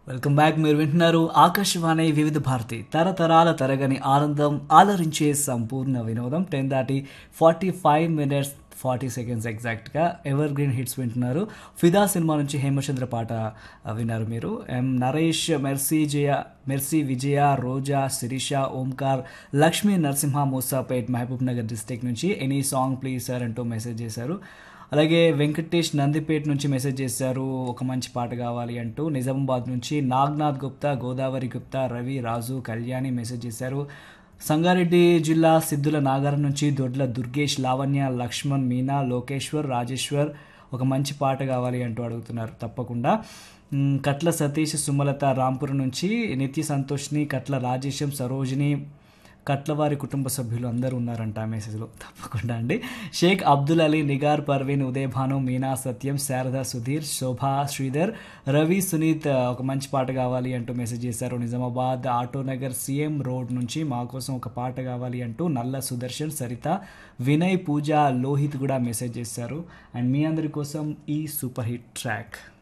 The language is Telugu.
వెల్కమ్ బ్యాక్ మీరు వింటున్నారు ఆకాశవాణి వివిధ భారతి తరతరాల తరగని ఆనందం ఆలరించే సంపూర్ణ వినోదం టెన్ దాటి forty five minutes forty seconds ఎగ్జాక్ట్గా ఎవర్ గ్రీన్ హిట్స్ వింటున్నారు ఫిదా సినిమా నుంచి హేమచంద్ర పాట ఆ, విన్నారు మీరు M Naresh Mercy Jaya Mercy Vijaya Roja Sirisha Omkar Lakshmi Narasimha Moosapet Mahabubnagar district నుంచి ఎనీ సాంగ్ ప్లీజ్ సార్ అంటూ మెసేజ్ చేశారు అలాగే వెంకటేష్ నందిపేట నుంచి మెసేజ్ చేశారు ఒక మంచి పాట కావాలి అంటూ నిజామాబాద్ నుంచి నాగ్నాథ్ గుప్తా గోదావరి గుప్తా రవి రాజు కళ్యాణి మెసేజ్ చేశారు సంగారెడ్డి జిల్లా సిద్ధుల నాగారం నుంచి దొడ్ల దుర్గేష్ లావణ్య లక్ష్మణ్ మీనా లోకేశ్వర్ రాజేశ్వర్ ఒక మంచి పాట కావాలి అంటూ అడుగుతున్నారు తప్పకుండా మ్, కట్ల సతీష్ సుమలత రాంపురం నుంచి నిత్య సంతోష్ని కట్ల రాజేశం సరోజిని కట్లవారి కుటుంబ సభ్యులు అందరూ ఉన్నారంట ఆ మెసేజ్లో తప్పకుండా అండి షేక్ అబ్దుల్ అలీ నిగార్ పర్వీన్ ఉదయ్ భాను మీనా సత్యం శారద సుధీర్ శోభా శ్రీధర్ రవి సునీత్ ఆ, ఒక మంచి పాట కావాలి అంటూ మెసేజ్ చేశారు నిజామాబాద్ ఆటోనగర్ సీఎం రోడ్ నుంచి మా కోసం ఒక పాట కావాలి అంటూ నల్ల సుదర్శన్ సరిత వినయ్ పూజ లోహిత్ కూడా మెసేజ్ చేశారు అండ్ మీ అందరి కోసం ఈ సూపర్ హిట్ ట్రాక్